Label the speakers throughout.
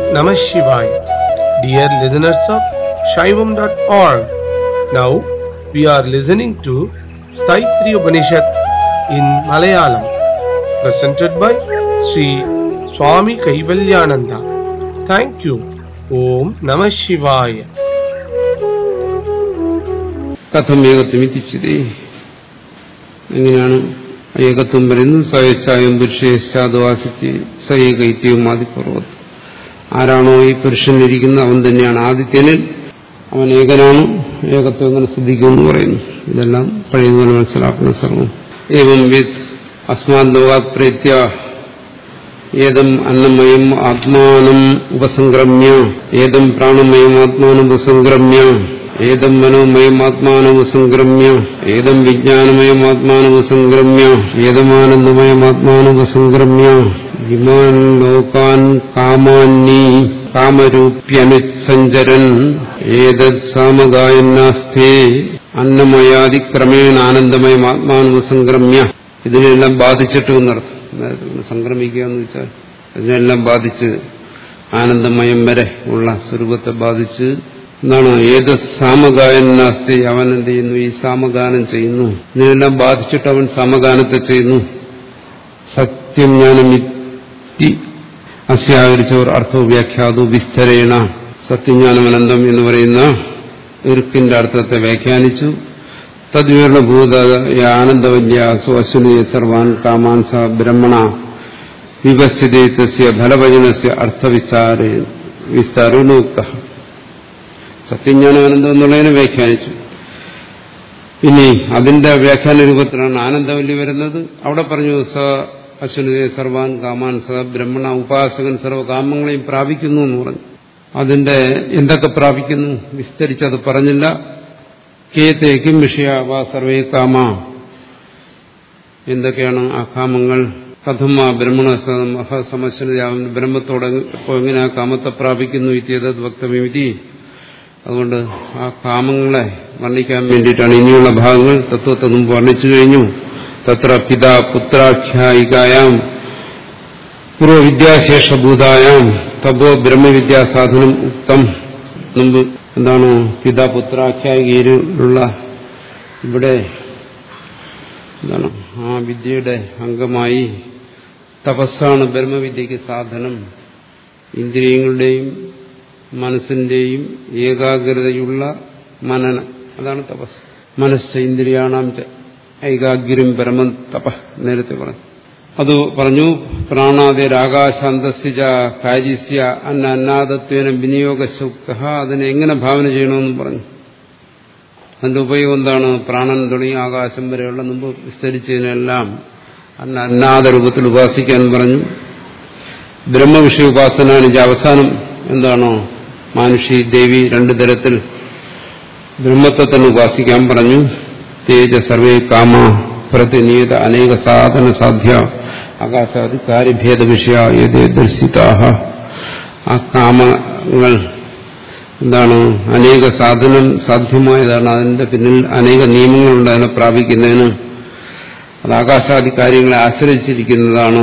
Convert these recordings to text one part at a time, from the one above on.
Speaker 1: Namah Shivaya. Dear listeners of Shaivam.org, now we are listening to Saitri Upanishad in Malayalam, presented by Sri Swami Kaivalyananda. Thank you. Om Namah Shivaya.
Speaker 2: കഥം ഏകത്വമിത്തിച്ചിതേ എങ്ങനെയാണ് ഏകത്വം പറയുന്നത് സ്വയച്ചായം പുരുഷേശാദ്വാസിത്യ സ ഏകൈത്യവും ആദിപർവ്വത് ആരാണോ ഈ പുരുഷനിരിക്കുന്നത് അവൻ തന്നെയാണ് ആദിത്യനിൽ അവൻ ഏകനാണ് ഏകത്വം എങ്ങനെ സിദ്ധിക്കുമെന്ന് പറയുന്നു ഇതെല്ലാം പഴയതുപോലെ മനസ്സിലാക്കുന്ന സർവം ഏവം വിത്ത് അസ്മാത് ലോകാത് പ്രേത്യ ഏതം അന്നമയം ആത്മാനം ഉപസംക്രമ്യ ഏതം പ്രാണമയം ആത്മാനം ഉപസംക്രമ്യ ഏതം മനോമയം ആത്മാനം ഉപസംക്രമ്യ ഏതം വിജ്ഞാനമയം ആത്മാനം ഉപസംക്രമ്യ ഏതമാനന്ദമയം ആത്മാനം ഉപസംക്രമ്യ ഇമാൻ ലോകാൻ കാമാന്നി കാമരൂപ്യനുസഞ്ചരൻ ഏതത് സാമഗായന്നാസ്ഥേ അന്നമയാതിക്രമേണ ആനന്ദമയം ആത്മാനം ഉപസംക്രമ്യ ഇതിനെല്ലാം ബാധിച്ചിട്ട് എന്നർത്ഥം അതായത് സംക്രമിക്കുക എന്ന് വെച്ചാൽ ഇതിനെല്ലാം ബാധിച്ച് ആനന്ദമയം വരെ ഉള്ള സ്വരൂപത്തെ ബാധിച്ച് എന്താണ് ഏത് സാമഗായനാസ്തി അവൻ എന്ത് ചെയ്യുന്നു ഈ സാമഗാനം ചെയ്യുന്നു ഇതിനെല്ലാം ബാധിച്ചിട്ട് അവൻ സാമഗാനത്തെ ചെയ്യുന്നു സത്യം ജ്ഞാനമിത്തി അസ്യാകരിച്ചവർ അർത്ഥവും വ്യാഖ്യാതു വിസ്തരേണ സത്യജ്ഞാനമനന്തം എന്ന് പറയുന്ന ഇറുക്കിന്റെ അർത്ഥത്തെ വ്യാഖ്യാനിച്ചു തദ്വിവരണഭൂത ആനന്ദവന്യാസു അശ്വനി സർവാൻ കാമാൻ സ ബ്രഹ്മണ വിപസ്ഥിതി തസ്യ ഫലഭജനസ്യ അർത്ഥവിസ്താര വിസ്താരോക്ത സത്യജ്ഞാനാനന്ദം എന്നുള്ളതിനെ വ്യാഖ്യാനിച്ചു ഇനി അതിന്റെ വ്യാഖ്യാന രൂപത്തിലാണ് ആനന്ദവല്ലി വരുന്നത് അവിടെ പറഞ്ഞു സ അശ്വനിതേ സർവാൻ കാമാൻ സ ബ്രഹ്മണ ഉപാസകൻ സർവകാമങ്ങളെയും പ്രാപിക്കുന്നു എന്ന് പറഞ്ഞു അതിന്റെ എന്തൊക്കെ പ്രാപിക്കുന്നു വിസ്തരിച്ചത് പറഞ്ഞില്ല കേതേക്കും വിഷയാവ സർവേ കാമ എന്തൊക്കെയാണ് ആ കാമങ്ങൾ കഥം ആ ബ്രഹ്മണ സമസ്യതയാവുന്ന ബ്രഹ്മത്തോടെ എങ്ങനെ ആ കാമത്തെ പ്രാപിക്കുന്നു ഇത്യേതത് വക്തവ്യമിതി അതുകൊണ്ട് ആ കാമങ്ങളെ വർണ്ണിക്കാൻ വേണ്ടിയിട്ടാണ് ഇനിയുള്ള ഭാഗങ്ങൾ തത്വത്തെ മുമ്പ് വർണ്ണിച്ചു കഴിഞ്ഞു തത്ര പിതാ പുത്രാഖ്യായികായാം പൂർവവിദ്യാശേഷഭൂതായാം തപോ ബ്രഹ്മവിദ്യാസാധനം ഉക്തം മുമ്പ് എന്താണ് പിതാപുത്രാഖ്യായികയിലുള്ള ഇവിടെ എന്താണ് ആ വിദ്യയുടെ അംഗമായി തപസ്സാണ് ബ്രഹ്മവിദ്യക്ക് സാധനം ഇന്ദ്രിയങ്ങളുടെയും മനസ്സിന്റെയും ഏകാഗ്രതയുള്ള മനനം അതാണ് തപസ് മനസ്സ് ഇന്ദ്രിയാണാം ഏകാഗ്രം പരമം തപ നേരത്തെ പറഞ്ഞു അത് പറഞ്ഞു പ്രാണാതിരാകാശാന്തസ്യ കാര്യസ്യ അന്ന അന്നാദത്വേന വിനിയോഗശുക്ത അതിനെ എങ്ങനെ ഭാവന ചെയ്യണമെന്നും പറഞ്ഞു അതിന്റെ ഉപയോഗം എന്താണ് പ്രാണൻ തുടങ്ങി ആകാശം വരെയുള്ള മുമ്പ് വിസ്തരിച്ചതിനെല്ലാം അന്ന അന്നാദ രൂപത്തിൽ ഉപാസിക്കാൻ പറഞ്ഞു ബ്രഹ്മവിഷയ ഉപാസന അവസാനം എന്താണോ മാനുഷി ദേവി രണ്ടു തരത്തിൽ ബ്രഹ്മത്തെ തന്നെ ഉപാസിക്കാൻ പറഞ്ഞു തേജ സർവേ കാമ പ്രതിനിയത അനേക സാധന സാധ്യ ആകാശാദി കാര്യഭേദ വിഷയ ഏതേ ദർശിതാഹ ആ കാമങ്ങൾ എന്താണ് അനേക സാധനം സാധ്യമായതാണ് അതിന്റെ പിന്നിൽ അനേക നിയമങ്ങളുണ്ട് അതിനെ പ്രാപിക്കുന്നതിന് അത് ആകാശാദി കാര്യങ്ങളെ ആശ്രയിച്ചിരിക്കുന്നതാണ്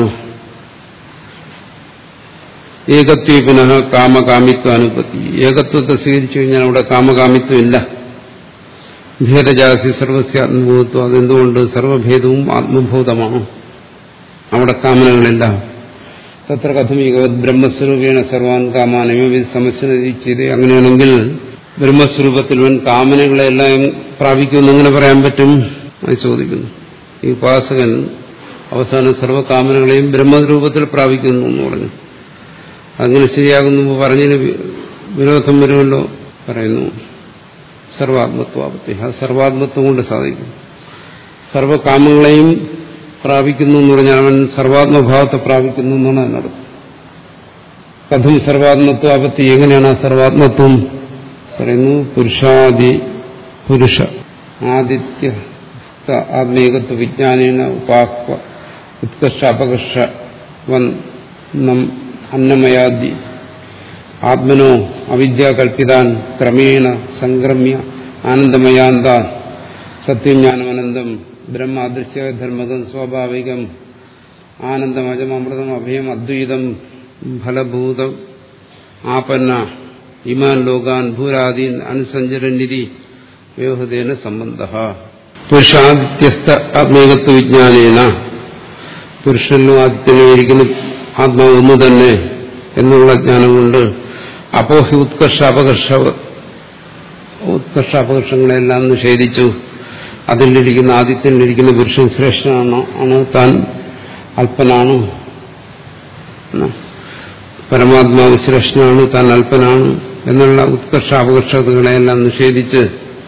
Speaker 2: ഏകത്വ പുനഃ കാമകാമിത്വ അനുപത്തി ഏകത്വത്തെ സ്വീകരിച്ചു കഴിഞ്ഞാൽ അവിടെ കാമകാമിത്വം ഇല്ല ഭേദജാതി സർവസ്യ ആത്മഭൂതത്വം അതെന്തുകൊണ്ട് സർവഭേദവും ആത്മഭൂതമാണ് അവിടെ കാമനകളില്ല തത്ര കഥമികവത് ബ്രഹ്മസ്വരൂപേണ സർവാൻ കാമാനമി സമസ്യ ചെയ്ത് അങ്ങനെയാണെങ്കിൽ ബ്രഹ്മസ്വരൂപത്തിൽ വൻ കാമനകളെല്ലാം പ്രാപിക്കുമെന്ന് എങ്ങനെ പറയാൻ പറ്റും അത് ചോദിക്കുന്നു ഈ ഉപാസകൻ അവസാനം സർവ്വകാമനകളെയും ബ്രഹ്മരൂപത്തിൽ പ്രാപിക്കുന്നു എന്ന് പറഞ്ഞു അങ്ങനെ ശരിയാകുന്നു പറഞ്ഞതിന് വിരോധം വരുമല്ലോ പറയുന്നു സർവാത്മത്വാപത്തി ആ സർവാത്മത്വം കൊണ്ട് സാധിക്കും സർവകാമങ്ങളെയും പ്രാപിക്കുന്നു എന്ന് പറഞ്ഞാൽ അവൻ സർവാത്മഭാവത്തെ പ്രാപിക്കുന്നു എന്നാണ് അതിനർത്ഥം കഥം സർവാത്മത്വാപത്തി എങ്ങനെയാണ് ആ സർവാത്മത്വം പറയുന്നു പുരുഷാദി പുരുഷ ആദിത്യ ആത്മീകത്വ വിജ്ഞാനേന ഉപാക്വ ഉത്കർഷ അപകർഷ വന്നം അന്നമയാദി ആത്മനോ അവിദ്യാകൽപ്പിതാൻ ക്രമേണ സംക്രമ്യ ആനന്ദമയാന്ത സത്യജ്ഞാനമനന്തം ബ്രഹ്മാദൃശ്യ ധർമ്മകം സ്വാഭാവികം ആനന്ദം അജം അമൃതം അഭയം അദ്വൈതം ഫലഭൂതം ആപന്ന ഇമാൻ ലോകാൻ ഭൂരാദീൻ അനുസഞ്ചരനിധി വ്യവഹൃതേന സംബന്ധ പുരുഷാദിത്യസ്ഥ ആത്മീകത്വ വിജ്ഞാനേന പുരുഷനിലും ആദിത്യനും ഇരിക്കുന്ന ആത്മാവ് ഒന്ന് തന്നെ എന്നുള്ള ജ്ഞാനം കൊണ്ട് അപ്പോഹി ഉത്കർഷ അപകർഷ ഉത്കർഷ അപകർഷങ്ങളെല്ലാം നിഷേധിച്ചു അതിലിരിക്കുന്ന ആദിത്യനിലിരിക്കുന്ന പുരുഷൻ ശ്രേഷ്ഠനാണ് ആണ് താൻ അല്പനാണ് എന്ന്. പരമാത്മാവ് ശ്രേഷ്ഠനാണ് താൻ അല്പനാണ് എന്നുള്ള ഉത്കർഷ അപകർഷതകളെല്ലാം നിഷേധിച്ച്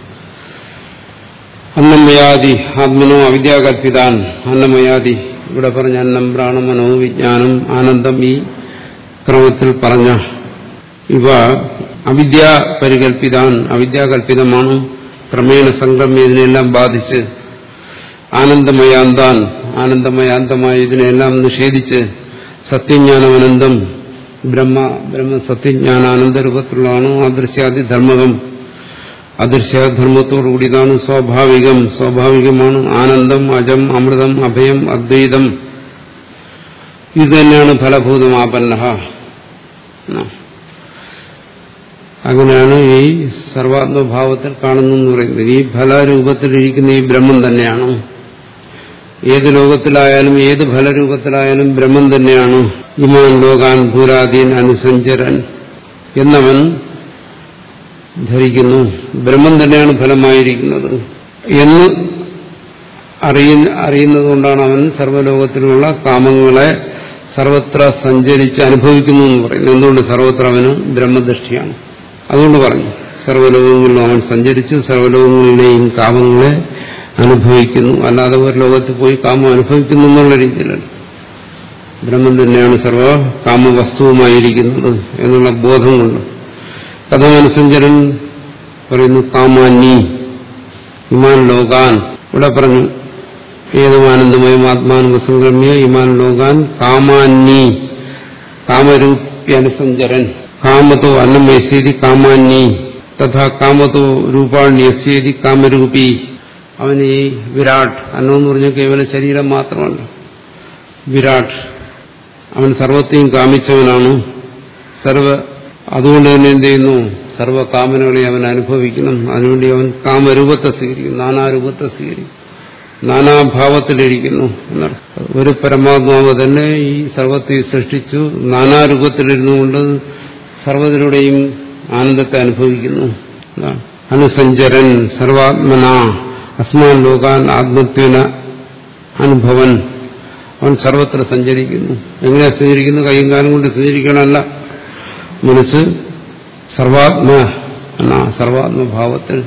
Speaker 2: അന്നമയാദി ആത്മനോ അവിദ്യാകൽപ്പിതാൻ അന്നമയാദി ഇവിടെ പറഞ്ഞ അന്നം പ്രാണം മനോ വിജ്ഞാനം ആനന്ദം ഈ ക്രമത്തിൽ പറഞ്ഞ ഇവ അവിദ്യ പരികൽപ്പിതാൻ അവിദ്യാകൽപ്പിതമാണ് ക്രമേണ സംക്രമ്യ ഇതിനെല്ലാം ബാധിച്ച് ആനന്ദമയാന്താൻ ആനന്ദമയാന്തമായ ഇതിനെല്ലാം നിഷേധിച്ച് സത്യജ്ഞാനം അനന്തം ബ്രഹ്മ ബ്രഹ്മ സത്യജ്ഞാനാനന്ദരൂപത്തിലുള്ളതാണ് അദൃശ്യാദി ധർമ്മകം അദൃശ്യധർമ്മത്തോടുകൂടിയതാണ് സ്വാഭാവികം സ്വാഭാവികമാണ് ആനന്ദം അജം അമൃതം അഭയം അദ്വൈതം ഇത് തന്നെയാണ് ഫലഭൂതം ആപന്ന അങ്ങനെയാണ് ഈ സർവാത്മഭാവത്തിൽ കാണുന്നു പറയുന്നത് ഈ ഫലരൂപത്തിലിരിക്കുന്ന ഈ ബ്രഹ്മം തന്നെയാണ് ഏത് ലോകത്തിലായാലും ഏത് ഫലരൂപത്തിലായാലും ബ്രഹ്മം തന്നെയാണ് ഇമാൻ ലോകാൻ ഭൂരാദീൻ അനുസഞ്ചരൻ എന്നവൻ ധരിക്കുന്നു ബ്രഹ്മം തന്നെയാണ് ഫലമായിരിക്കുന്നത് എന്ന് അറിയുന്ന അറിയുന്നതുകൊണ്ടാണ് അവൻ സർവ്വലോകത്തിലുള്ള കാമങ്ങളെ സർവത്ര സഞ്ചരിച്ച് അനുഭവിക്കുന്നു എന്ന് പറയുന്നത് എന്തുകൊണ്ട് സർവത്ര അവന് ബ്രഹ്മദൃഷ്ടിയാണ് അതുകൊണ്ട് പറഞ്ഞു സർവ്വലോകങ്ങളിലും അവൻ സഞ്ചരിച്ച് സർവ്വലോകങ്ങളിലെയും കാമങ്ങളെ അനുഭവിക്കുന്നു അല്ലാതെ ഒരു ലോകത്തിൽ പോയി കാമം അനുഭവിക്കുന്നു എന്നുള്ള രീതിയിലല്ല ബ്രഹ്മം തന്നെയാണ് സർവ കാമവസ്തുവുമായിരിക്കുന്നത് എന്നുള്ള ബോധം കൊണ്ട് കഥമനുസഞ്ചരൻ പറയുന്നു കാമാന്നി ഇമാൻ ലോകാൻ ഇവിടെ പറഞ്ഞു ഏതും ആനന്ദമയം ആത്മാനുസംക്രമ്യ ഇമാൻ ലോകാൻ കാമാന്നി കാമരൂപ്യനുസഞ്ചരൻ കാമത്തോ അന്നം യസ്യേതി കാമാന്നി തഥാ കാമത്തോ രൂപാണ്യസ്യേതി കാമരൂപി അവന് ഈ വിരാട് അന്നം എന്ന് പറഞ്ഞാൽ കേവല ശരീരം മാത്രമല്ല വിരാട് അവൻ സർവത്തെയും കാമിച്ചവനാണ് സർവ അതുകൊണ്ട് തന്നെ എന്ത് ചെയ്യുന്നു സർവകാമനകളെ അവൻ അനുഭവിക്കണം അതിനുവേണ്ടി അവൻ കാമരൂപത്തെ സ്വീകരിക്കും നാനാരൂപത്തെ സ്വീകരിക്കും നാനാഭാവത്തിലിരിക്കുന്നു എന്നർത്ഥം ഒരു പരമാത്മാവ് തന്നെ ഈ സർവത്തെ സൃഷ്ടിച്ചു നാനാരൂപത്തിലിരുന്നുകൊണ്ട് സർവത്തിലൂടെയും ആനന്ദത്തെ അനുഭവിക്കുന്നു അതാണ് അനുസഞ്ചരൻ സർവാത്മന അസ്മാൻ ലോകാൻ ആത്മത്വന അനുഭവൻ അവൻ സർവത്ര സഞ്ചരിക്കുന്നു എങ്ങനെയാ സഞ്ചരിക്കുന്നു കൈയും കാലം കൊണ്ട് സഞ്ചരിക്കണമല്ല മനസ്സ് സർവാത്മ എന്ന സർവാത്മഭാവത്തിൽ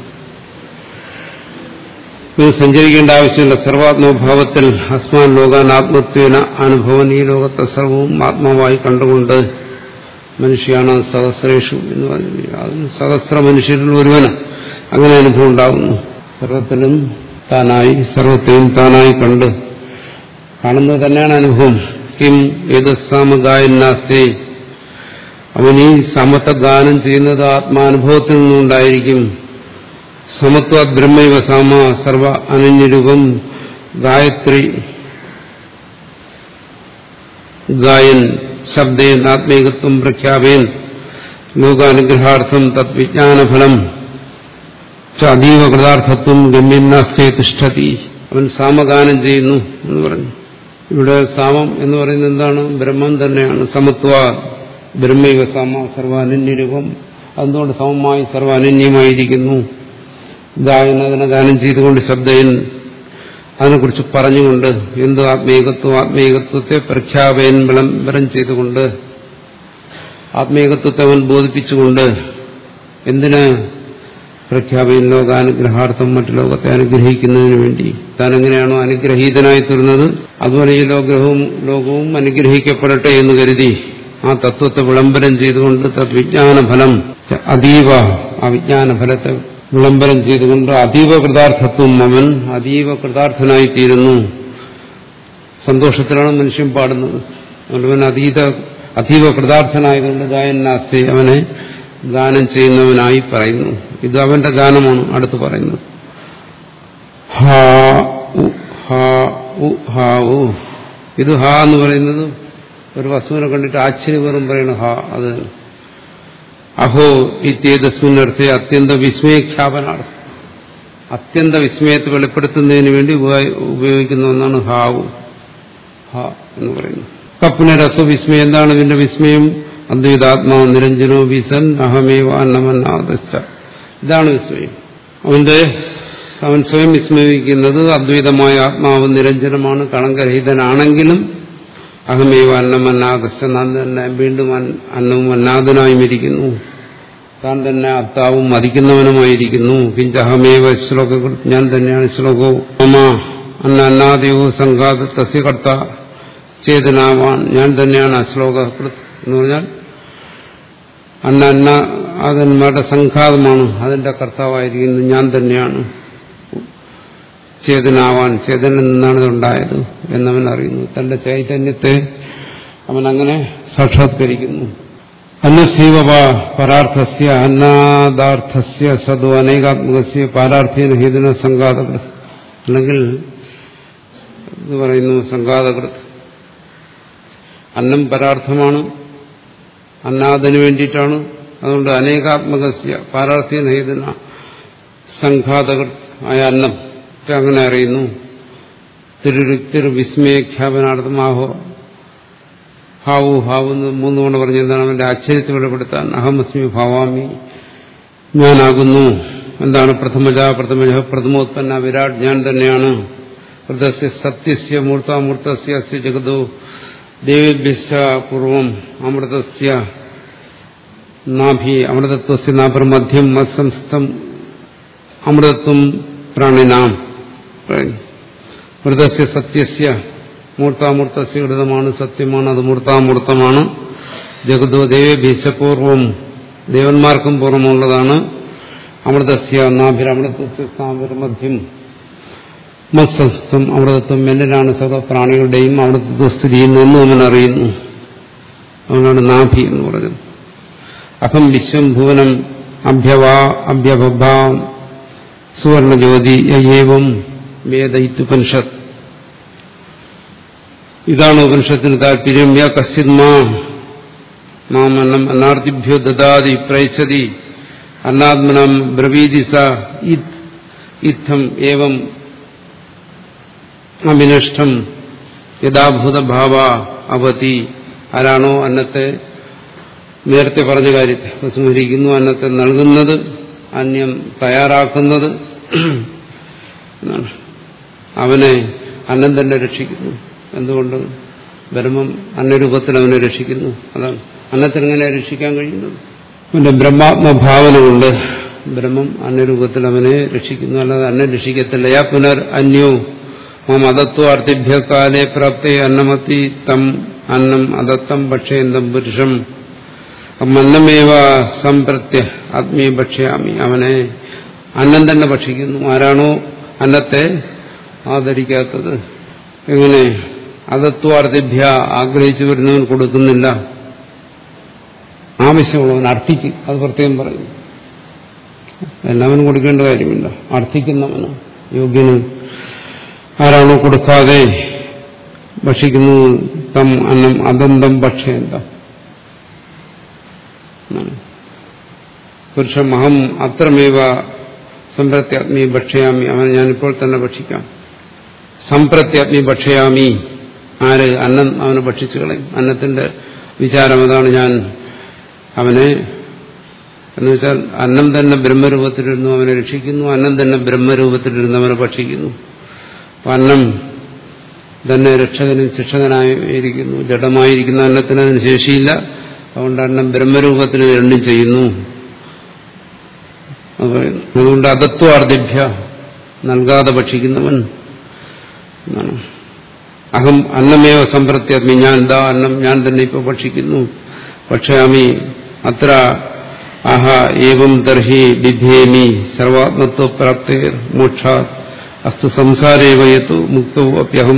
Speaker 2: ഇത് സഞ്ചരിക്കേണ്ട ആവശ്യമില്ല സർവാത്മഭാവത്തിൽ അസ്മാൻ ലോകാൻ ആത്മത്വേന അനുഭവൻ ഈ ലോകത്തെ സർവവും ആത്മാവായി കണ്ടുകൊണ്ട് മനുഷ്യാണ് സഹസ്രേഷു എന്ന് പറഞ്ഞു അതിന് സഹസ്ര മനുഷ്യരിൽ ഒരുവന് അങ്ങനെ അനുഭവം ഉണ്ടാകുന്നു സർവത്തിലും താനായി സർവത്തെയും താനായി കണ്ട് കാണുന്നത് തന്നെയാണ് അനുഭവം കിം ഏത് സാമഗായനാസ്തേ അവൻ ഈ സമത്വ ഗാനം ചെയ്യുന്നത് ആത്മാനുഭവത്തിൽ നിന്നുണ്ടായിരിക്കും സമത്വ ബ്രഹ്മൈവ സാമ സർവ അനന്യരൂപം ഗായത്രി ഗായൻ ശബ്ദേൻ ആത്മീകത്വം പ്രഖ്യാപയൻ ലോകാനുഗ്രഹാർത്ഥം തദ്വിജ്ഞാനഫലം അതീവ കൃതാർത്ഥത്വം ഗമ്യന്നാസ്തേ തിഷ്ഠതി അവൻ സാമഗാനം ചെയ്യുന്നു എന്ന് പറഞ്ഞു ഇവിടെ സാമം എന്ന് പറയുന്നത് എന്താണ് ബ്രഹ്മം തന്നെയാണ് സമത്വ ബ്രഹ്മൈവ സമ സർവാനന്യരൂപം അതുകൊണ്ട് സമമായി സർവാനന്യമായിരിക്കുന്നു ഗായൻ അതിനെ ഗാനം ചെയ്തുകൊണ്ട് ശബ്ദയൻ അതിനെക്കുറിച്ച് പറഞ്ഞുകൊണ്ട് എന്ത് ആത്മീകത്വം ആത്മീകത്വത്തെ പ്രഖ്യാപയൻ വിളംബരം ചെയ്തുകൊണ്ട് ആത്മീകത്വത്തെ അവൻ ബോധിപ്പിച്ചുകൊണ്ട് എന്തിന് പ്രഖ്യാപയൻ ലോകാനുഗ്രഹാർത്ഥം മറ്റു ലോകത്തെ അനുഗ്രഹിക്കുന്നതിന് വേണ്ടി താൻ എങ്ങനെയാണോ അനുഗ്രഹീതനായി തീർന്നത് അതുപോലെ ഈ ലോകവും ലോകവും അനുഗ്രഹിക്കപ്പെടട്ടെ എന്ന് കരുതി ആ തത്വത്തെ വിളംബരം ചെയ്തുകൊണ്ട് തദ്വിജ്ഞാനഫലം അതീവ ആ വിജ്ഞാനഫലത്തെ വിളംബരം ചെയ്തുകൊണ്ട് അതീവ കൃതാർത്ഥത്വം അവൻ അതീവ കൃതാർത്ഥനായിത്തീരുന്നു സന്തോഷത്തിലാണ് മനുഷ്യൻ പാടുന്നത് അതുകൊണ്ട് അതീത അതീവ കൃതാർത്ഥനായതുകൊണ്ട് ഗായനാസ്തി അവനെ ഗാനം ചെയ്യുന്നവനായി പറയുന്നു ഇത് അവന്റെ ഗാനമാണ് അടുത്ത് പറയുന്നത് ഹാ ഉ ഹാ ഉ ഹാ ഉ ഇത് ഹാ എന്ന് പറയുന്നത് ഒരു വസ്തുവിനെ കണ്ടിട്ട് ആശ്ചര്യപൂർവ്വം പറയുന്ന ഹാ അത് അഹോ ഇത്യേതസ്മിനർത്ഥേ അത്യന്ത വിസ്മയഖ്യാപനാർത്ഥം അത്യന്ത വിസ്മയത്തെ വെളിപ്പെടുത്തുന്നതിന് വേണ്ടി ഉപ- ഉപയോഗിക്കുന്ന ഒന്നാണ് ഹാവു ഹ എന്ന് പറയുന്നു കപ്പുനരസു വിസ്മയം എന്താണ് ഇതിന്റെ വിസ്മയം അദ്വൈതാത്മാവ് നിരഞ്ജനോ വിസൻ അഹമേവ അന്നമന്നാദശ്ച ഇതാണ് വിസ്മയം അവന്റെ അവൻ സ്വയം വിസ്മയിക്കുന്നത് അദ്വൈതമായ ആത്മാവ് നിരഞ്ജനമാണ് കളങ്കരഹിതനാണെങ്കിലും അഹമേവ അന്നമന്നാദശ്ച നാൻ തന്നെ വീണ്ടും അൻ- അന്നവും അന്നാഥനായും ഇരിക്കുന്നു താൻ തന്നെ അത്താവും മതിക്കുന്നവനുമായിരിക്കുന്നു കിഞ്ച അഹമേവ ശ്ലോക ഞാൻ തന്നെയാണ് ശ്ലോകവും മമ അന്ന അന്നാദിയോ സംഘാത തസ്യ കർത്ത ചേതനാവാൻ ഞാൻ തന്നെയാണ് അശ്ലോകൃത് എന്ന് പറഞ്ഞാൽ അന്ന അന്ന അതന്മാരുടെ സംഘാതമാണ് അതിന്റെ കർത്താവായിരിക്കുന്നത് ഞാൻ തന്നെയാണ് ചേതനാവാൻ ചേതനിൽ നിന്നാണ് ഇതുണ്ടായത് എന്നവൻ അറിയുന്നു തന്റെ ചൈതന്യത്തെ അവൻ അങ്ങനെ സാക്ഷാത്കരിക്കുന്നു അന്നസീവ പരാർത്ഥസ്യ അന്നാദാർത്ഥസ്യ സദു അനേകാത്മകസ്യ പാരാർത്ഥ്യേന ഹേതുന സംഘാതകൃത് അല്ലെങ്കിൽ ഇത് പറയുന്നു സംഘാതകൃത് അന്നം പരാർത്ഥമാണ് അന്നാദിന് വേണ്ടിയിട്ടാണ് അതുകൊണ്ട് അനേകാത്മകസ്യ പാരാർത്ഥ്യേന ഹേതുന സംഘാതകൃത് ആയ അന്നം ഒക്കെ അങ്ങനെ അറിയുന്നു തിരുരുത്തിർ വിസ്മയഖ്യാപനാർത്ഥം ആഹോ ഹാവു ഹാവു എന്ന് മൂന്ന് കൊണ്ട് പറഞ്ഞ എന്താണ് അവന്റെ ആശ്ചര്യത്തെ വെളിപ്പെടുത്താൻ അഹമസ്മി ഭാവാമി ഞാനാകുന്നു എന്താണ് പ്രഥമജ പ്രഥമജ പ്രഥമോത്പന്ന വിരാട് ഞാൻ തന്നെയാണ് വൃതസ്യ സത്യസ്യ മൂർത്താമൂർത്തസ്യ അസ്യ ജഗതോ ദേവേഭ്യശ്ച പൂർവം അമൃതസ്യ നാഭി അമൃതത്വസ്യ നാഭർമധ്യം മത്സംസ്ഥം അമൃതത്വം പ്രാണിനാം പറയുന്നു വൃതസ്യ സത്യസ്യ മൂർത്താമൂർത്തസ്യ ഘടിതമാണ് സത്യമാണ് അത് മൂർത്താമൂർത്തമാണ് ജഗതോ ദേവേഭീശപൂർവം ദേവന്മാർക്കും പൂർവ്വമുള്ളതാണ് അമൃതസ്യ നാഭിരമൃതത്വം മത്സംസ്ഥം അമൃതത്വം എന്നിലാണ് സർവ്വ പ്രാണികളുടെയും അമൃതത്വ സ്ഥിതി ചെയ്യുന്നു അവൻ അറിയുന്നു അവനാണ് നാഭി എന്ന് പറഞ്ഞത് അഹം വിശ്വം ഭുവനം അഭ്യവാ അഭ്യഭാം സുവർണജ്യോതി യേവം വേദയിത്തുപനിഷത്ത് ഇതാണ് ഉപനിഷത്തിന് താല്പര്യം യ കശ്ചിത് മാം മാമന്നം അന്നാർത്തിഭ്യോ ദദാതി പ്രയച്ഛതി അന്നാത്മനം ബ്രവീതി സ ഇത് ഇത്തം ഏവം അഭിനിഷ്ഠം യഥാഭൂതഭാവ അവതി ആരാണോ അന്നത്തെ നേരത്തെ പറഞ്ഞ കാര്യത്തെ സ്മരിക്കുന്നു അന്നത്തെ നൽകുന്നത് അന്യം തയ്യാറാക്കുന്നത് എന്നാണ് അവനെ അന്നം തന്നെ രക്ഷിക്കുന്നു എന്തുകൊണ്ട് ബ്രഹ്മം അന്നരൂപത്തിൽ അവനെ രക്ഷിക്കുന്നു അതാണ് അന്നത്തിനെങ്ങനെ രക്ഷിക്കാൻ കഴിയുന്നത് അവന്റെ ബ്രഹ്മാത്മഭാവന കൊണ്ട് ബ്രഹ്മം അന്നരൂപത്തിൽ അവനെ രക്ഷിക്കുന്നു അല്ലാതെ അന്നെ രക്ഷിക്കത്തില്ല യാ പുനർ അന്യോ മം അതത്വ അർത്ഥിഭ്യ കാലേ പ്രാപ്തേ അന്നമത്തി തം അന്നം അതത്തം ഭക്ഷ്യന്തം പുരുഷം അന്നമേവ സംപ്രത്യ ആത്മീയ ഭക്ഷ്യാമി അവനെ അന്നം തന്നെ ഭക്ഷിക്കുന്നു ആരാണോ അന്നത്തെ ആദരിക്കാത്തത് എങ്ങനെ അതത്വാർത്ഥിഭ്യ ആഗ്രഹിച്ചു വരുന്നവൻ കൊടുക്കുന്നില്ല ആവശ്യമുള്ളവൻ അർത്ഥിക്കും അത് പ്രത്യേകം പറയും എല്ലാവനും കൊടുക്കേണ്ട കാര്യമില്ല അർത്ഥിക്കുന്നവന് യോഗ്യന് ആരാണോ കൊടുക്കാതെ ഭക്ഷിക്കുന്നു തം അന്നം അതന്തം ഭക്ഷ്യന്തം പുരുഷം അഹം അത്രമേവ സംപ്രത്യാത്മീ ഭക്ഷ്യാമി അവനെ ഞാനിപ്പോൾ തന്നെ ഭക്ഷിക്കാം സംപ്രത്യാത്മീ ഭക്ഷ്യാമി ആര് അന്നം അവനെ ഭക്ഷിച്ചു കളയും അന്നത്തിന്റെ വിചാരം അതാണ് ഞാൻ അവനെ എന്നുവെച്ചാൽ അന്നം തന്നെ ബ്രഹ്മരൂപത്തിലിരുന്നു അവനെ രക്ഷിക്കുന്നു അന്നം തന്നെ ബ്രഹ്മരൂപത്തിലിരുന്ന് അവനെ ഭക്ഷിക്കുന്നു അപ്പം അന്നം തന്നെ രക്ഷകനും ശിക്ഷകനായിരിക്കുന്നു ജഡമായിരിക്കുന്ന അന്നത്തിന് അതിന് ശേഷിയില്ല അതുകൊണ്ട് അന്നം ബ്രഹ്മരൂപത്തിന് രണ്ടും ചെയ്യുന്നു അത് പറയുന്നു അതുകൊണ്ട് അതത്വാർദ്ധിഭ്യ നൽകാതെ ഭക്ഷിക്കുന്നവൻ എന്നാണ് അഹം അന്നമേവ സമ്പ്രത്യാത്മി ഞാൻ ദാ അന്നം ഞാൻ തന്നെ ഇപ്പോൾ ഭക്ഷിക്കുന്നു ഭക്ഷ്യാമി അത്ര അഹ ഏവം ദർഹി ബിഭേമി സർവാത്മത്വപ്രാപ്തേ മോക്ഷാ അസ്തു സംസാരേവ യത്തു മുക്തോ അപ്യഹം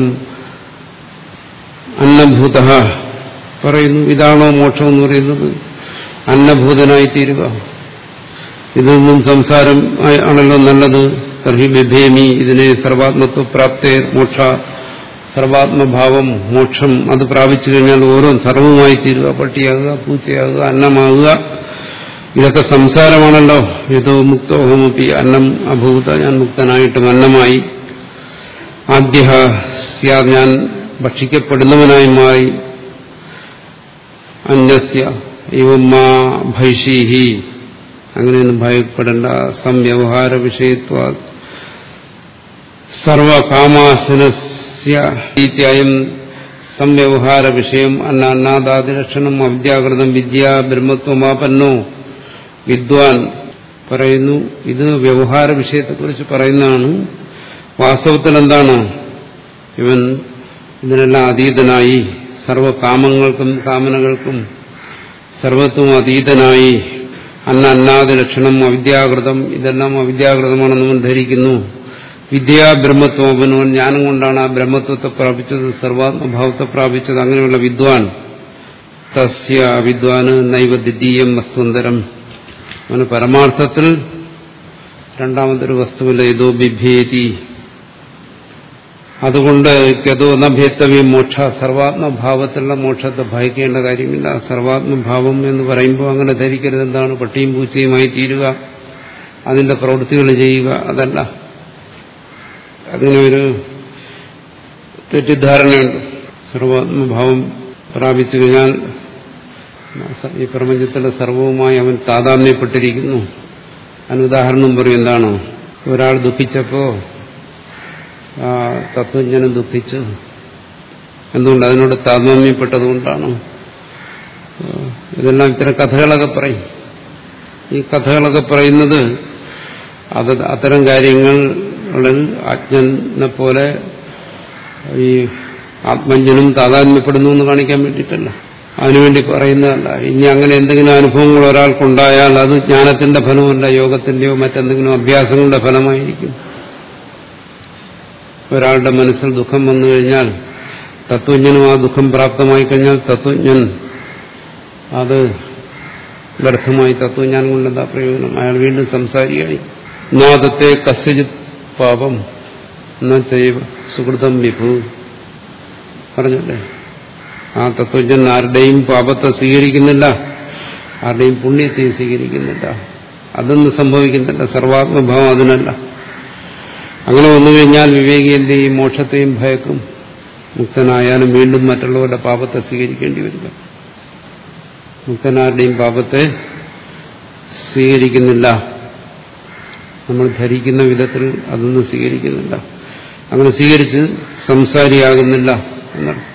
Speaker 2: അന്നഭൂത പറയുന്നു ഇതാണോ മോക്ഷം എന്ന് പറയുന്നത് അന്നഭൂതനായി തീരുക ഇതിൽ നിന്നും സംസാരം ആണല്ലോ നല്ലത് തർഹി ബിഭേമി ഇതിനെ സർവാത്മത്വപ്രാപ്തേ മോക്ഷ സർവാത്മഭാവം മോക്ഷം അത് പ്രാപിച്ചു കഴിഞ്ഞാൽ ഓരോ സർവമായി തീരുക പട്ടിയാകുക പൂച്ചയാകുക അന്നമാകുക ഇതൊക്കെ സംസാരമാണല്ലോ യഥോ മുക്തോഹമപ്പി അന്നം അഭൂത ഞാൻ മുക്തനായിട്ടും അന്നമായി ആദ്യ സ്യാദ് ഞാൻ ഭക്ഷിക്കപ്പെടുന്നവനായി മാറി അന്യസ്യ ഇവമാ ഭൈഷീഹി അങ്ങനെയൊന്നും ഭയപ്പെടേണ്ട സംവ്യവഹാര വിഷയത്വ സർവകാമാസനസ്യം സംവ്യവഹാര വിഷയം അന്ന അന്നാദാതി ലക്ഷണം അവിദ്യാകൃതം വിദ്യ ബ്രഹ്മത്വമാപന്നോ വിദ്വാൻ പറയുന്നു ഇത് വ്യവഹാര വിഷയത്തെക്കുറിച്ച് പറയുന്നതാണ് വാസ്തവത്തിൽ എന്താണ് ഇവൻ ഇതിനെല്ലാം അതീതനായി സർവകാമങ്ങൾക്കും കാമനകൾക്കും സർവത്വം അതീതനായി അന്ന അന്നാദി ലക്ഷണം അവിദ്യാകൃതം ഇതെല്ലാം അവിദ്യാകൃതമാണെന്ന് അവൻ ധരിക്കുന്നു വിദ്യാ ബ്രഹ്മത്വം അവനവൻ ജ്ഞാനം കൊണ്ടാണ് ആ ബ്രഹ്മത്വത്തെ പ്രാപിച്ചത് സർവാത്മഭാവത്തെ പ്രാപിച്ചത് അങ്ങനെയുള്ള വിദ്വാൻ തസ്യ വിദ്വാന് നൈവ ദ്വിതീയം വസ്തുന്തരം അവന് പരമാർത്ഥത്തിൽ രണ്ടാമതൊരു വസ്തുവില്ല ഇതോ ബിഭേതി അതുകൊണ്ട് ഗതോ നഭേത്തവ്യം മോക്ഷ സർവാത്മഭാവത്തിലുള്ള മോക്ഷത്തെ ഭയക്കേണ്ട കാര്യമില്ല സർവാത്മഭാവം എന്ന് പറയുമ്പോൾ അങ്ങനെ ധരിക്കരുത് എന്താണ് പട്ടിയും പൂച്ചയുമായി തീരുക അതിന്റെ പ്രവൃത്തികൾ ചെയ്യുക അതല്ല അങ്ങനെ ഒരു തെറ്റിദ്ധാരണയുണ്ട് സർവാത്മഭാവം പ്രാപിച്ചു കഴിഞ്ഞാൽ ഈ പ്രപഞ്ചത്തിലെ സർവവുമായി അവൻ താതാമ്യപ്പെട്ടിരിക്കുന്നു അതിനുദാഹരണം പറയും എന്താണ് ഒരാൾ ദുഃഖിച്ചപ്പോ ആ തത്വജ്ഞനും ദുഃഖിച്ചു എന്തുകൊണ്ട് അതിനോട് താതാമ്യപ്പെട്ടതുകൊണ്ടാണ് ഇതെല്ലാം ഇത്തരം കഥകളൊക്കെ പറയും ഈ കഥകളൊക്കെ പറയുന്നത് അത് അത്തരം കാര്യങ്ങളിൽ അജ്ഞനെ പോലെ ഈ ആത്മജ്ഞനും താതാത്മ്യപ്പെടുന്നു എന്ന് കാണിക്കാൻ വേണ്ടിയിട്ടല്ല അതിനുവേണ്ടി പറയുന്നതല്ല ഇനി അങ്ങനെ എന്തെങ്കിലും അനുഭവങ്ങൾ ഒരാൾക്കുണ്ടായാൽ അത് ജ്ഞാനത്തിന്റെ ഫലമല്ല യോഗത്തിന്റെയോ മറ്റെന്തെങ്കിലും അഭ്യാസങ്ങളുടെ ഫലമായിരിക്കും ഒരാളുടെ മനസ്സിൽ ദുഃഖം വന്നു കഴിഞ്ഞാൽ തത്വജ്ഞനും ആ ദുഃഖം പ്രാപ്തമായി കഴിഞ്ഞാൽ തത്വജ്ഞൻ അത് വ്യർത്ഥമായി തത്വജ്ഞാനം കൊണ്ട് എന്താ പ്രയോജനം അയാൾ വീണ്ടും സംസാരിയായി നാദത്തെ കസ്യജിത് പാപം എന്ന ചെയ്വ സുഹൃതം വിഭു പറഞ്ഞല്ലേ ആ തത്വജ്ഞൻ ആരുടെയും പാപത്തെ സ്വീകരിക്കുന്നില്ല ആരുടെയും പുണ്യത്തെ സ്വീകരിക്കുന്നില്ല അതൊന്നും സംഭവിക്കുന്നില്ല സർവാത്മഭാവം അതിനല്ല അങ്ങനെ വന്നു കഴിഞ്ഞാൽ വിവേകി എന്ത് ചെയ്യും മോക്ഷത്തെയും ഭയക്കും മുക്തനായാലും വീണ്ടും മറ്റുള്ളവരുടെ പാപത്തെ സ്വീകരിക്കേണ്ടി വരിക മുക്തനാരുടെയും പാപത്തെ സ്വീകരിക്കുന്നില്ല നമ്മൾ ധരിക്കുന്ന വിധത്തിൽ അതൊന്നും സ്വീകരിക്കുന്നില്ല അങ്ങനെ സ്വീകരിച്ച് സംസാരിയാകുന്നില്ല എന്നാണ്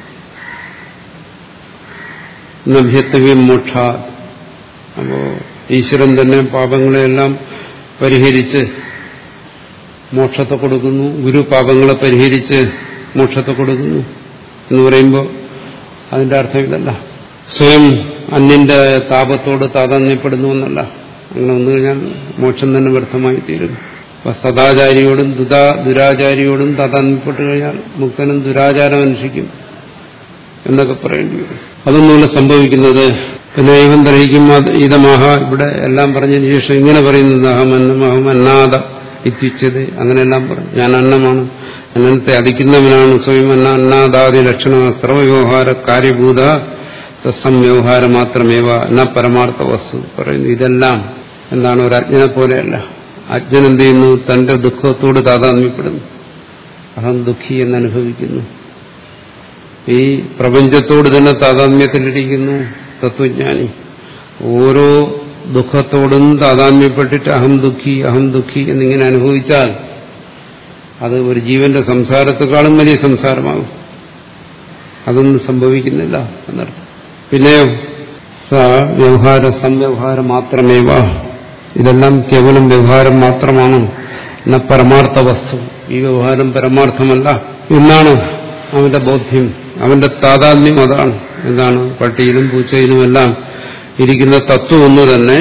Speaker 2: നഭ്യത്വ്യം മോക്ഷ അപ്പോ ഈശ്വരൻ തന്നെ പാപങ്ങളെല്ലാം പരിഹരിച്ച് മോക്ഷത്തെ കൊടുക്കുന്നു ഗുരു പാപങ്ങളെ പരിഹരിച്ച് മോക്ഷത്തെ കൊടുക്കുന്നു എന്ന് പറയുമ്പോൾ അതിന്റെ അർത്ഥം ഇതല്ല സ്വയം അന്യന്റെ താപത്തോട് താതാന്യപ്പെടുന്നു എന്നല്ല അങ്ങനെ വന്നു കഴിഞ്ഞാൽ മോക്ഷം തന്നെ വ്യർത്ഥമായി തീരും അപ്പൊ സദാചാരിയോടും ദുരാ ദുരാചാരിയോടും താതാന്യപ്പെട്ട് കഴിഞ്ഞാൽ മുക്തനും ദുരാചാരം അനുഷ്ഠിക്കും എന്നൊക്കെ പറയേണ്ടി വരും അതൊന്നുമല്ല സംഭവിക്കുന്നത് പിന്നെ ഇവൻ ഗ്രഹിക്കും ഇതമാഹ ഇവിടെ എല്ലാം പറഞ്ഞതിന് ശേഷം ഇങ്ങനെ പറയുന്നത് അഹം അന്നം അഹം അന്നാദ ഇത്യുച്ചത് അങ്ങനെയെല്ലാം പറഞ്ഞു ഞാൻ അന്നമാണ് അന്നത്തെ അധിക്കുന്നവനാണ് സ്വയം അന്ന അന്നാദാദി ലക്ഷണ സർവവ്യവഹാര കാര്യഭൂത സസംവ്യവഹാര മാത്രമേവ ന പരമാർത്ഥ വസ്തു പറയുന്നു ഇതെല്ലാം എന്താണ് ഒരു അജ്ഞനെ പോലെയല്ല അജ്ഞൻ എന്ത് ചെയ്യുന്നു തന്റെ ദുഃഖത്തോട് താതാത്മ്യപ്പെടുന്നു അഹം ദുഃഖി എന്ന് അനുഭവിക്കുന്നു ഈ പ്രപഞ്ചത്തോട് തന്നെ താതാത്മ്യത്തിലിരിക്കുന്നു തത്വജ്ഞാനി ഓരോ ദുഃഖത്തോടും താതാത്മ്യപ്പെട്ടിട്ട് അഹം ദുഃഖി അഹം ദുഃഖി എന്നിങ്ങനെ അനുഭവിച്ചാൽ അത് ഒരു ജീവന്റെ സംസാരത്തെക്കാളും വലിയ സംസാരമാകും അതൊന്നും സംഭവിക്കുന്നില്ല എന്നർത്ഥം പിന്നെയോ സ വ്യവഹാര സംവ്യവഹാരം മാത്രമേവ ഇതെല്ലാം കേവലം വ്യവഹാരം മാത്രമാണ് എന്ന പരമാർത്ഥ വസ്തു ഈ വ്യവഹാരം പരമാർത്ഥമല്ല എന്നാണ് അവന്റെ ബോധ്യം അവന്റെ താതാത്മ്യം അതാണ് എന്താണ് പട്ടിയിലും പൂച്ചയിലുമെല്ലാം ഇരിക്കുന്ന തത്വം ഒന്ന് തന്നെ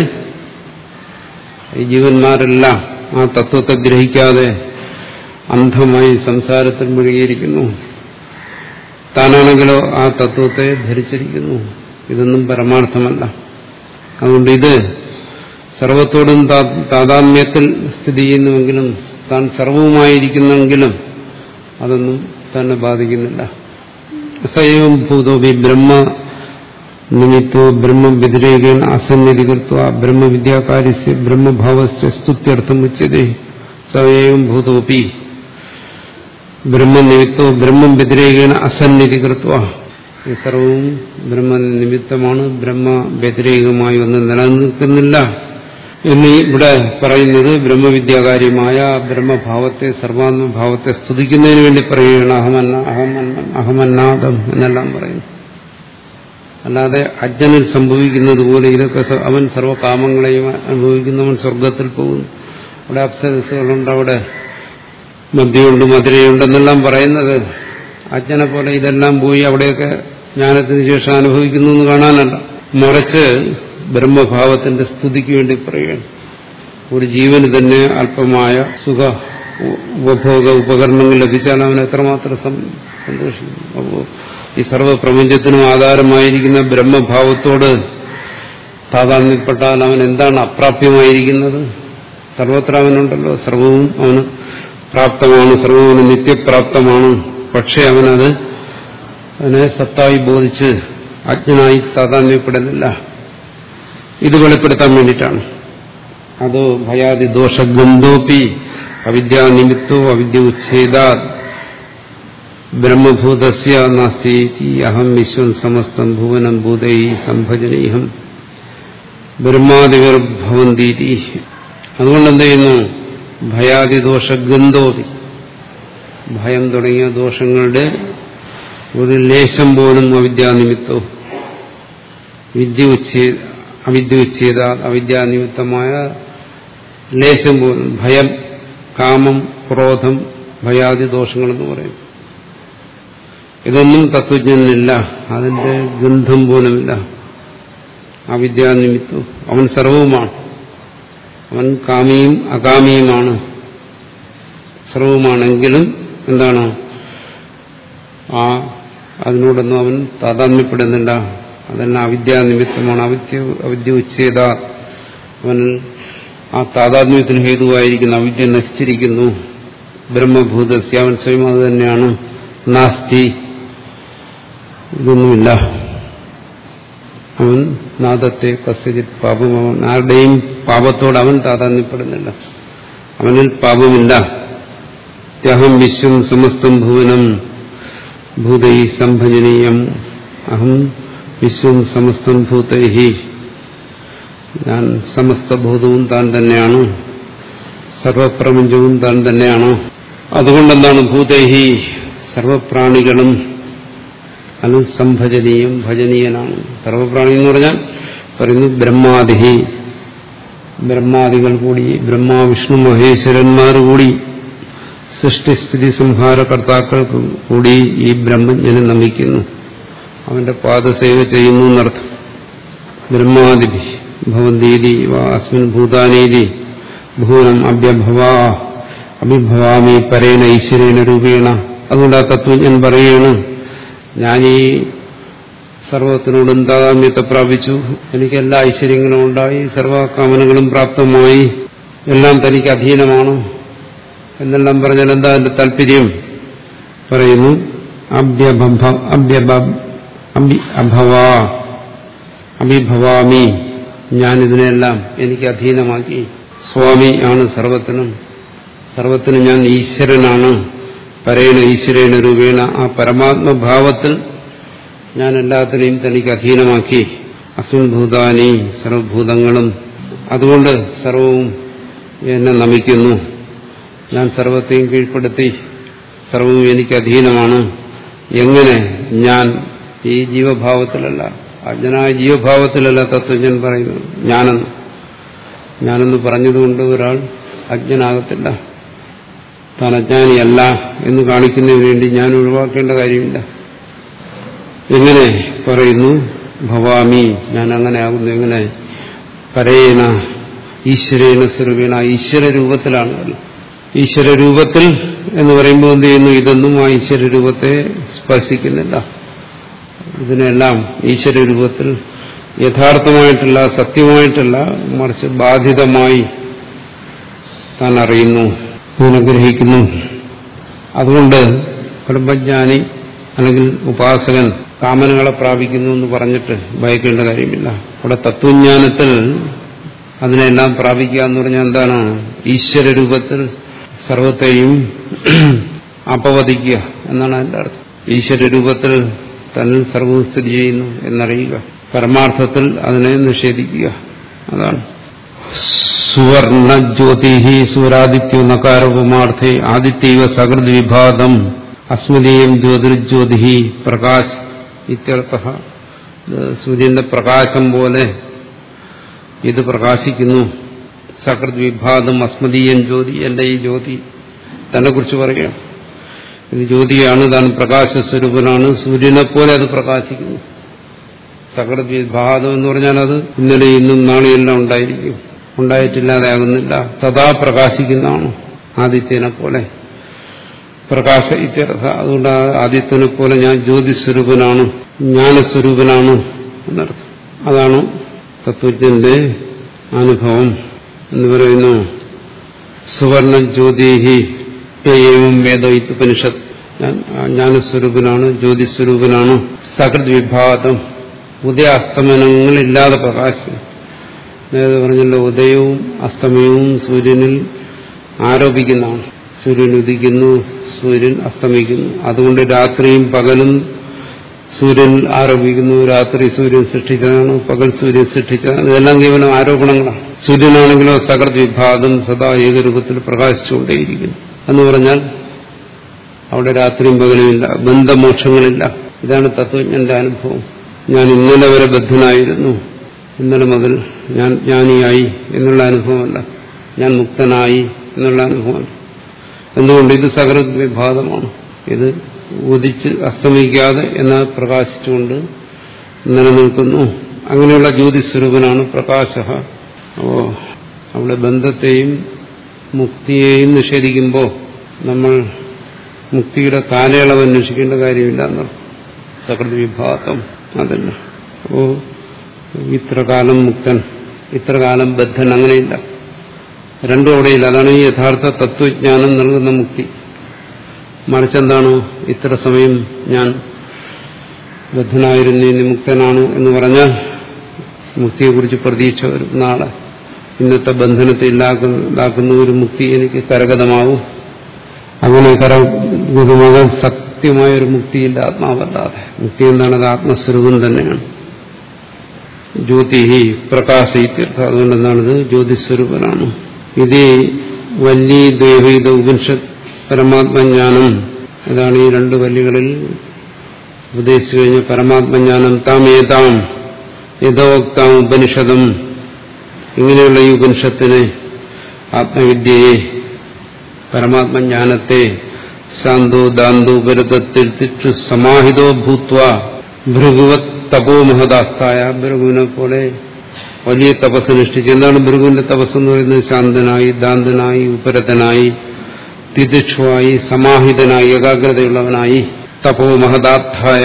Speaker 2: ഈ ജീവന്മാരെല്ലാം ആ തത്വത്തെ ഗ്രഹിക്കാതെ അന്ധമായി സംസാരത്തിൽ മുഴുകിയിരിക്കുന്നു താനാണെങ്കിലോ ആ തത്വത്തെ ധരിച്ചിരിക്കുന്നു ഇതൊന്നും പരമാർത്ഥമല്ല അതുകൊണ്ട് ഇത് സർവത്തോടും താതാത്മ്യത്തിൽ സ്ഥിതി ചെയ്യുന്നുവെങ്കിലും താൻ സർവവുമായിരിക്കുന്നെങ്കിലും അതൊന്നും തന്നെ ബാധിക്കുന്നില്ല സൈവം ഭൂതോപി ബ്രഹ്മ നിമിത്തോ ബ്രഹ്മം വ്യതിരേകേണ അസന്നിധികൃത്വ ബ്രഹ്മവിദ്യാകാര്യസ്യ ബ്രഹ്മഭാവസ്യ സ്തുത്യർത്ഥം ഉച്ചതേ സവയം ഭൂതോപി ബ്രഹ്മനിമിത്തോ ബ്രഹ്മം വ്യതിരേകേണ അസന്നിധികൃത്വ ഈ സർവവും ബ്രഹ്മനിമിത്തമാണ് ബ്രഹ്മ വ്യതിരേകമായി ഒന്നും നിലനിൽക്കുന്നില്ല എന്നീ ഇവിടെ പറയുന്നത് ബ്രഹ്മവിദ്യാകാര്യമായ ബ്രഹ്മഭാവത്തെ സർവാത്മഭാവത്തെ സ്തുതിക്കുന്നതിന് വേണ്ടി പറയുകയാണ് അഹമന്ന അഹമന്ന അഹമന്നാദം എന്നെല്ലാം പറയുന്നു അല്ലാതെ അജ്ഞനിൽ സംഭവിക്കുന്നത് പോലെ ഇതൊക്കെ സ- അവൻ സർവ്വകാമങ്ങളെയും അനുഭവിക്കുന്നവൻ സ്വർഗത്തിൽ പോകുന്നു അവിടെ അപ്സരസുകളുണ്ട് അവിടെ മദ്യമുണ്ട് മധുരയുണ്ടെന്നെല്ലാം പറയുന്നത് അജ്ഞനെ പോലെ ഇതെല്ലാം പോയി അവിടെയൊക്കെ ജ്ഞാനത്തിന് ശേഷം അനുഭവിക്കുന്നു എന്ന് കാണാനല്ല മറിച്ച് ബ്രഹ്മഭാവത്തിന്റെ സ്തുതിക്ക് വേണ്ടി പറയുകയാണ് ഒരു ജീവന് തന്നെ അല്പമായ സുഖ ഉ- ഉപഭോഗ ഉപകരണങ്ങൾ ലഭിച്ചാൽ അവൻ എത്രമാത്രം സം- സന്തോഷിക്കും അപ്പോൾ ഈ സർവ്വപ്രപഞ്ചത്തിനും ആധാരമായിരിക്കുന്ന ബ്രഹ്മഭാവത്തോട് താതാത്മ്യപ്പെട്ടാൽ അവൻ എന്താണ് അപ്രാപ്യമായിരിക്കുന്നത് സർവത്ര അവനുണ്ടല്ലോ സർവവും അവന് പ്രാപ്തമാണ് സർവവും അവന് നിത്യപ്രാപ്തമാണ് പക്ഷെ അവനത് അതിനെ സത്തായി ബോധിച്ച് അജ്ഞനായി താതാത്മ്യപ്പെടുന്നില്ല ഇത് വെളിപ്പെടുത്താൻ വേണ്ടിയിട്ടാണ് അതോ ഭയാതി ദോഷഗന്ധോപി അവിദ്യാനിമിത്തോ അവിദ്യ ഉച്ഛേദാ ബ്രഹ്മഭൂതസ്യ നാസ്തി അഹം വിശ്വം സമസ്തം ഭുവനം ഭൂതൈ സംഭജനീയം ബ്രഹ്മാദിവർഭവന്തീതി അതുകൊണ്ട് എന്ത് ചെയ്യുന്നു ഭയാതി ദോഷഗന്ധോപി ഭയം തുടങ്ങിയ ദോഷങ്ങളുടെ ഒരു ലേശം പോലും അവിദ്യാനിമിത്തവും വിദ്യ ഉച്ഛേദ അവിദ്യ ഉച്ഛേദ അവിദ്യാനിമിത്തമായ ലേശം പോലും ഭയം കാമം ക്രോധം ഭയാദി ദോഷങ്ങളെന്ന് പറയും ഇതൊന്നും തത്വജ്ഞനില്ല അതിന്റെ ഗന്ധം പോലുമില്ല അവിദ്യാനിമിത്തവും അവൻ സർവവുമാണ് അവൻ കാമിയും അകാമിയുമാണ് സർവവുമാണെങ്കിലും എന്താണ് ആ അതിനോടൊന്നും അവൻ താതാത്മ്യപ്പെടുന്നില്ല അതെല്ലാം അവിദ്യാനിമിത്തമാണ് അവിദ്യ അവിദ്യ ഉച്ഛേദ അവൻ ആ താതാത്മ്യത്തിന് ഹേതുവായിരിക്കുന്ന അവിദ്യ നശിച്ചിരിക്കുന്നു ബ്രഹ്മഭൂതസ്യ അവൻ സ്വയം അത് തന്നെയാണ് നാസ്തി ഇതൊന്നുമില്ല അവൻ നാദത്തെ കസ്യജിത് പാപം അവൻ ആരുടെയും പാപത്തോട് അവൻ താതാത്മ്യപ്പെടുന്നില്ല അവനിൽ പാപമില്ല ത്യഹം വിശ്വം സമസ്തം ഭുവനം ഭൂതൈ സംഭജനീയം അഹം വിശ്വം സമസ്തം ഭൂതൈ ഞാൻ സമസ്ത ഭൂതവും താൻ തന്നെയാണ് സർവപ്രപഞ്ചവും താൻ തന്നെയാണ് അതുകൊണ്ടെന്താണ് ഭൂതൈഹി സർവപ്രാണികളും അനുസംഭജനീയം ഭജനീയനാണ് സർവപ്രാണി എന്ന് പറഞ്ഞാൽ പറയുന്നു ബ്രഹ്മാദിഹി ബ്രഹ്മാദികൾ കൂടി ബ്രഹ്മാ വിഷ്ണു മഹേശ്വരന്മാർ കൂടി സൃഷ്ടിസ്ഥിതി സംഹാര കർത്താക്കൾക്ക് കൂടി ഈ ബ്രഹ്മജ്ഞനെ നമിക്കുന്നു അവന്റെ പാദസേവ ചെയ്യുന്നു എന്നർത്ഥം ബ്രഹ്മാദിഭി ഭവന്തീതി വാ അസ്മിൻ ഭൂതാനീതി ഭൂനം അഭ്യഭവാ അഭിഭവാമി പരേണ ഈശ്വരേണ രൂപേണ അതുകൊണ്ട് ആ തത്വജ്ഞൻ പറയുകയാണ് ഞാൻ ഈ സർവത്തിനോടും താതാമ്യത്തെ പ്രാപിച്ചു എനിക്ക് എല്ലാ ഐശ്വര്യങ്ങളും ഉണ്ടായി സർവകാമനകളും പ്രാപ്തമായി എല്ലാം തനിക്ക് അധീനമാണ് എന്നെല്ലാം പറഞ്ഞാൽ എന്താ അതിന്റെ താല്പര്യം പറയുന്നു അഭ്യഭ അഭ്യഭ അഭി അഭവാ അഭിഭവാമി ഞാൻ ഇതിനെല്ലാം എനിക്ക് അധീനമാക്കി സ്വാമി ആണ് സർവത്തിനും സർവത്തിനും ഞാൻ ഈശ്വരനാണ് പരേണ ഈശ്വരേണ രൂപേണ ആ പരമാത്മഭാവത്തിൽ ഞാൻ എല്ലാത്തിനെയും തനിക്ക് അധീനമാക്കി അസുൻഭൂതാനി സർവഭൂതങ്ങളും അതുകൊണ്ട് സർവവും എന്നെ നമിക്കുന്നു ഞാൻ സർവത്തെയും കീഴ്പ്പെടുത്തി സർവവും എനിക്ക് അധീനമാണ് എങ്ങനെ ഞാൻ ഈ ജീവഭാവത്തിലല്ല അജ്ഞനായ ജീവഭാവത്തിലല്ല തത്വജ്ഞൻ പറയുന്നത് ഞാനെന്ന് ഞാനെന്ന് പറഞ്ഞതുകൊണ്ട് ഒരാൾ അജ്ഞനാകത്തില്ല താൻ അജ്ഞാനിയല്ല എന്ന് കാണിക്കുന്നതിന് വേണ്ടി ഞാൻ ഒഴിവാക്കേണ്ട കാര്യമില്ല എങ്ങനെ പറയുന്നു ഭവാമി ഞാൻ അങ്ങനെ ആകുന്നു എങ്ങനെ പരേണ ഈശ്വരേണ സ്വരൂപേണ ഈശ്വര രൂപത്തിലാണ് ഈശ്വര രൂപത്തിൽ എന്ന് പറയുമ്പോൾ എന്ത് ചെയ്യുന്നു ഇതൊന്നും ആ ഈശ്വര രൂപത്തെ സ്പർശിക്കുന്നില്ല ഇതിനെല്ലാം ഈശ്വര രൂപത്തിൽ യഥാർത്ഥമായിട്ടല്ല സത്യമായിട്ടല്ല മറിച്ച് ബാധിതമായി താൻ അറിയുന്നു അനുഗ്രഹിക്കുന്നു അതുകൊണ്ട് ബ്രഹ്മജ്ഞാനി അല്ലെങ്കിൽ ഉപാസകൻ കാമനകളെ പ്രാപിക്കുന്നു എന്ന് പറഞ്ഞിട്ട് ഭയക്കേണ്ട കാര്യമില്ല അവിടെ തത്വജ്ഞാനത്തിൽ അതിനെല്ലാം പ്രാപിക്കുക എന്ന് പറഞ്ഞാൽ എന്താണ് ഈശ്വര രൂപത്തിൽ സർവത്തെയും അപവദിക്കുക എന്നാണ് അതിന്റെ അർത്ഥം ഈശ്വര രൂപത്തിൽ തന്നിൽ സർവവും സ്ഥിതി ചെയ്യുന്നു എന്നറിയുക പരമാർത്ഥത്തിൽ അതിനെ നിഷേധിക്കുക അതാണ് സുവർണ ജ്യോതി സൂരാദിത്യോ നകാരോപമാർത്ഥേ ആദിത്യവ സകൃത് വിഭാതം അസ്മദീയം ജ്യോതിർജ്യോതി പ്രകാശ് ഇത്യർത്ഥ സൂര്യന്റെ പ്രകാശം പോലെ ഇത് പ്രകാശിക്കുന്നു സകൃത് വിഭാതം അസ്മദീയൻ ജ്യോതി എന്റെ ഈ ജ്യോതി തന്നെ കുറിച്ച് പറയുകയാണ് ഇത് ജ്യോതിയാണ് താൻ പ്രകാശസ്വരൂപനാണ് സൂര്യനെ പോലെ അത് പ്രകാശിക്കുന്നു സകൃത് വിഭാതം എന്ന് പറഞ്ഞാൽ അത് ഇന്നലെ ഇന്നും നാളെയെല്ലാം ഉണ്ടായിരിക്കും ഉണ്ടായിട്ടില്ലാതെ ആകുന്നില്ല സദാ പ്രകാശിക്കുന്നതാണ് ആദിത്യനെ പോലെ പ്രകാശ ഇത്യർത്ഥ അതുകൊണ്ട് ആദിത്യനെ പോലെ ഞാൻ ജ്യോതിസ്വരൂപനാണ് ജ്ഞാനസ്വരൂപനാണ് എന്നർത്ഥം അതാണ് തത്വജ്ഞന്റെ അനുഭവം എന്ന് പറയുന്നു സുവർണ ജ്യോതിഹി ഏവം വേദ ഉപനിഷത്ത് ഞാൻ ജ്ഞാനസ്വരൂപനാണ് ജ്യോതിസ്വരൂപനാണ് സകൃത് വിഭാതം ഉദയാസ്തമനങ്ങളില്ലാതെ പ്രകാശിക്കും നേരത്തെ പറഞ്ഞല്ലോ ഉദയവും അസ്തമയവും സൂര്യനിൽ ആരോപിക്കുന്നതാണ് സൂര്യൻ ഉദിക്കുന്നു സൂര്യൻ അസ്തമിക്കുന്നു അതുകൊണ്ട് രാത്രിയും പകലും സൂര്യൻ ആരോപിക്കുന്നു രാത്രി സൂര്യൻ സൃഷ്ടിച്ചതാണ് പകൽ സൂര്യൻ സൃഷ്ടിച്ചതാണ് ഇതെല്ലാം കേവലം ആരോപണങ്ങളാണ് സൂര്യനാണെങ്കിലോ സകൃത് വിഭാഗം സദാ ഏകരൂപത്തിൽ പ്രകാശിച്ചുകൊണ്ടേയിരിക്കുന്നു എന്ന് പറഞ്ഞാൽ അവിടെ രാത്രിയും പകലുമില്ല ബന്ധമോക്ഷങ്ങളില്ല ഇതാണ് തത്വജ്ഞന്റെ അനുഭവം ഞാൻ ഇന്നലെ വരെ ബദ്ധനായിരുന്നു ഇന്നലെ മുതൽ ഞാൻ ജ്ഞാനിയായി എന്നുള്ള അനുഭവമല്ല ഞാൻ മുക്തനായി എന്നുള്ള അനുഭവമല്ല എന്തുകൊണ്ട് ഇത് സകൃത് വിഭാഗമാണ് ഇത് ഉദിച്ച് അസ്തമിക്കാതെ എന്നാൽ പ്രകാശിച്ചുകൊണ്ട് നിലനിൽക്കുന്നു അങ്ങനെയുള്ള ജ്യോതിസ്വരൂപനാണ് പ്രകാശ അപ്പോ അവിടെ ബന്ധത്തെയും മുക്തിയെയും നിഷേധിക്കുമ്പോൾ നമ്മൾ മുക്തിയുടെ കാലയളവ് അന്വേഷിക്കേണ്ട കാര്യമില്ല എന്നർത്ഥം സകൃത് വിഭാഗം അതല്ല അപ്പോ ഇത്ര കാലം മുക്തൻ ഇത്ര കാലം ബദ്ധൻ അങ്ങനെയില്ല രണ്ടും അവിടെയില്ല അതാണ് ഈ യഥാർത്ഥ തത്വജ്ഞാനം നൽകുന്ന മുക്തി മറിച്ചെന്താണ് ഇത്ര സമയം ഞാൻ ബദ്ധനായിരുന്നു ഇനി മുക്തനാണ് എന്ന് പറഞ്ഞാൽ മുക്തിയെക്കുറിച്ച് പ്രതീക്ഷ വരും നാളെ ഇന്നത്തെ ബന്ധനത്തെ ഇല്ലാക്കുന്ന ഒരു മുക്തി എനിക്ക് കരഗതമാവും അങ്ങനെ കരഗതമാകാൻ സത്യമായ ഒരു മുക്തിയില്ല ആത്മാവല്ലാതെ മുക്തി എന്താണ് അത് ആത്മസ്വരൂപം തന്നെയാണ് ജ്യോതി പ്രകാശ ഇത്യർത്ഥം അതുകൊണ്ട് എന്താണിത് ജ്യോതിസ്വരൂപനാണ് ഇത് വല്ലി ദേവീത ഉപനിഷത്ത് പരമാത്മജ്ഞാനം ഇതാണ് ഈ രണ്ട് വല്ലികളിൽ ഉപദേശിച്ചു കഴിഞ്ഞ പരമാത്മജ്ഞാനം താം ഏതാം യഥോക്താം ഉപനിഷതം ഇങ്ങനെയുള്ള ഈ ഉപനിഷത്തിനെ ആത്മവിദ്യയെ പരമാത്മജ്ഞാനത്തെ ശാന്തോ ദാന്തോ ഉപരതത്തിൽ തിച്ചു സമാഹിതോ ഭൂത്വ ഭൃഗുവത് തപോ മഹദാസ്ഥായ ഭൃഗുവിനെ പോലെ വലിയ തപസ് അനുഷ്ഠിച്ച് എന്താണ് ഭൃഗുവിന്റെ തപസ് എന്ന് പറയുന്നത് ശാന്തനായി ദാന്തനായി ഉപരതനായി തിദിക്ഷുവായി സമാഹിതനായി ഏകാഗ്രതയുള്ളവനായി തപോ മഹദാർത്ഥായ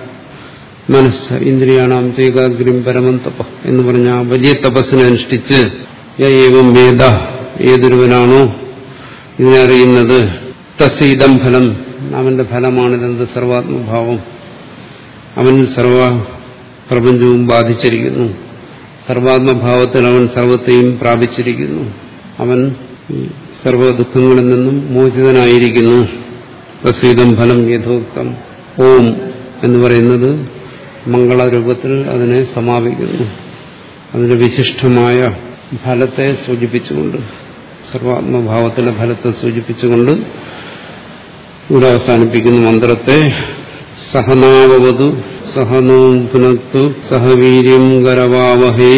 Speaker 2: മനസ്സ് ഇന്ദ്രിയാണാം ഏകാഗ്രം പരമം തപ എന്ന് പറഞ്ഞ വലിയ തപസ്സിനെ അനുഷ്ഠിച്ച് ഏവം വേദ ഏതൊരുവനാണോ ഇതിനറിയുന്നത് തസ്സീതം ഫലം അവന്റെ ഫലമാണിതെന്ത് സർവാത്മഭാവം അവനിൽ സർവ പ്രപഞ്ചവും ബാധിച്ചിരിക്കുന്നു സർവാത്മഭാവത്തിൽ അവൻ സർവത്തെയും പ്രാപിച്ചിരിക്കുന്നു അവൻ സർവ ദുഃഖങ്ങളിൽ നിന്നും മോചിതനായിരിക്കുന്നു തസ്സീതം ഫലം യഥോക്തം ഓം എന്ന് പറയുന്നത് മംഗളരൂപത്തിൽ അതിനെ സമാപിക്കുന്നു അതിന്റെ വിശിഷ്ടമായ ഫലത്തെ സൂചിപ്പിച്ചുകൊണ്ട് സർവാത്മഭാവത്തിലെ ഫലത്തെ സൂചിപ്പിച്ചുകൊണ്ട് ഇവിടെ അവസാനിപ്പിക്കുന്ന മന്ത്രത്തെ സഹനാവതു സഹനോ പുനത്തു സഹവീര്യം ഗരവാവഹേ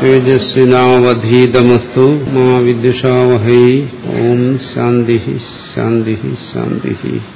Speaker 2: തേജസ്വിനാവധീതമസ്തു മാ വിദ്യുഷാവഹൈ ഓം ശാന്തി ശാന്തി ശാന്തി